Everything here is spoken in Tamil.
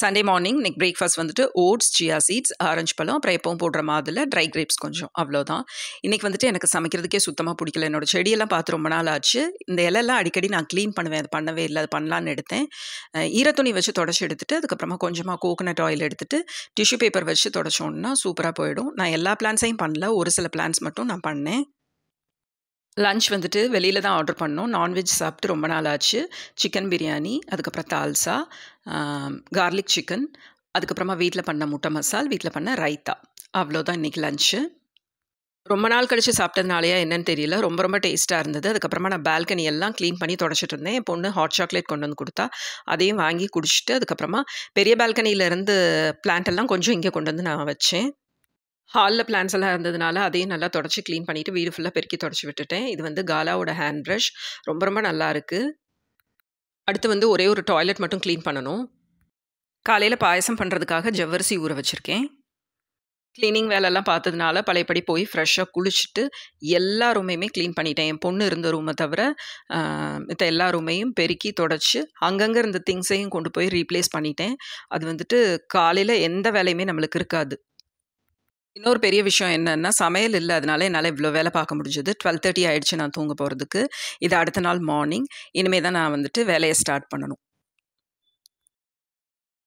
சண்டே மார்னிங் இன்னைக்கு பிரேக்ஃபாஸ்ட் வந்துட்டு ஓட்ஸ் சியா சீட்ஸ் ஆரஞ்சு பழம் அப்புறம் எப்பவும் போடுற மாதிரில் ட்ரை கிரேப்ஸ் கொஞ்சம் அவ்வளோதான் இன்றைக்கி வந்துட்டு எனக்கு சமைக்கிறதுக்கே சுத்தமாக பிடிக்கல என்னோட செடியெல்லாம் பார்த்து ரொம்ப நாள் ஆச்சு இந்த இலையெல்லாம் அடிக்கடி நான் க்ளீன் பண்ணுவேன் அது பண்ணவே இல்லை அது பண்ணலான்னு எடுத்தேன் அஹ் ஈரத்துணி வச்சு தொடச்சி எடுத்துட்டு அதுக்கப்புறமா கொஞ்சமாக கோகனட் ஆயில் எடுத்துட்டு டிஷ்யூ பேப்பர் வச்சு தொடச்சோன்னா சூப்பராக போயிடும் நான் எல்லா பிளான்ஸையும் பண்ணல ஒரு சில பிளான்ஸ் மட்டும் நான் பண்ணேன் லஞ்ச் வந்துட்டு வெளியில் தான் ஆர்டர் பண்ணோம் நான்வெஜ் சாப்பிட்டு ரொம்ப நாள் ஆச்சு சிக்கன் பிரியாணி அதுக்கப்புறம் தால்சா கார்லிக் சிக்கன் அதுக்கப்புறமா வீட்டில் பண்ண முட்டை மசால் வீட்டில் பண்ண ரைத்தா அவ்வளோதான் இன்றைக்கி லஞ்சு ரொம்ப நாள் கழித்து சாப்பிட்டதுனாலயா என்னன்னு தெரியல ரொம்ப ரொம்ப டேஸ்ட்டாக இருந்தது அதுக்கப்புறமா நான் பால்கனி எல்லாம் க்ளீன் பண்ணி தொடச்சிட்டு இருந்தேன் என் பொண்ணு ஹாட் சாக்லேட் கொண்டு வந்து கொடுத்தா அதையும் வாங்கி குடிச்சிட்டு அதுக்கப்புறமா பெரிய பால்கனியிலேருந்து பிளான்ட் எல்லாம் கொஞ்சம் இங்கே கொண்டு வந்து நான் வச்சேன் ஹாலில் பிளான்ஸ் எல்லாம் இருந்ததுனால அதையும் நல்லா தொடச்சி க்ளீன் பண்ணிவிட்டு வீடு ஃபுல்லாக பெருக்கி தொடச்சி விட்டுட்டேன் இது வந்து காலாவோட ஹேண்ட் ப்ரஷ் ரொம்ப ரொம்ப நல்லா இருக்குது அடுத்து வந்து ஒரே ஒரு டாய்லெட் மட்டும் க்ளீன் பண்ணணும் காலையில் பாயசம் பண்ணுறதுக்காக ஜவ்வரிசி ஊற வச்சுருக்கேன் க்ளீனிங் வேலைலாம் பார்த்ததுனால பழையபடி போய் ஃப்ரெஷ்ஷாக குளிச்சுட்டு எல்லா ரூமையுமே க்ளீன் பண்ணிட்டேன் என் பொண்ணு இருந்த ரூமை தவிர மித்த எல்லா ரூமையும் பெருக்கி தொடச்சி அங்கங்கே இருந்த திங்ஸையும் கொண்டு போய் ரீப்ளேஸ் பண்ணிட்டேன் அது வந்துட்டு காலையில் எந்த வேலையுமே நம்மளுக்கு இருக்காது இன்னொரு பெரிய விஷயம் என்னென்னா சமையல் இல்லை அதனால என்னால் இவ்வளோ வேலை பார்க்க முடிஞ்சது டுவெல் தேர்ட்டி ஆகிடுச்சு நான் தூங்க போகிறதுக்கு இது அடுத்த நாள் மார்னிங் இனிமேல் தான் நான் வந்துட்டு வேலையை ஸ்டார்ட் பண்ணணும்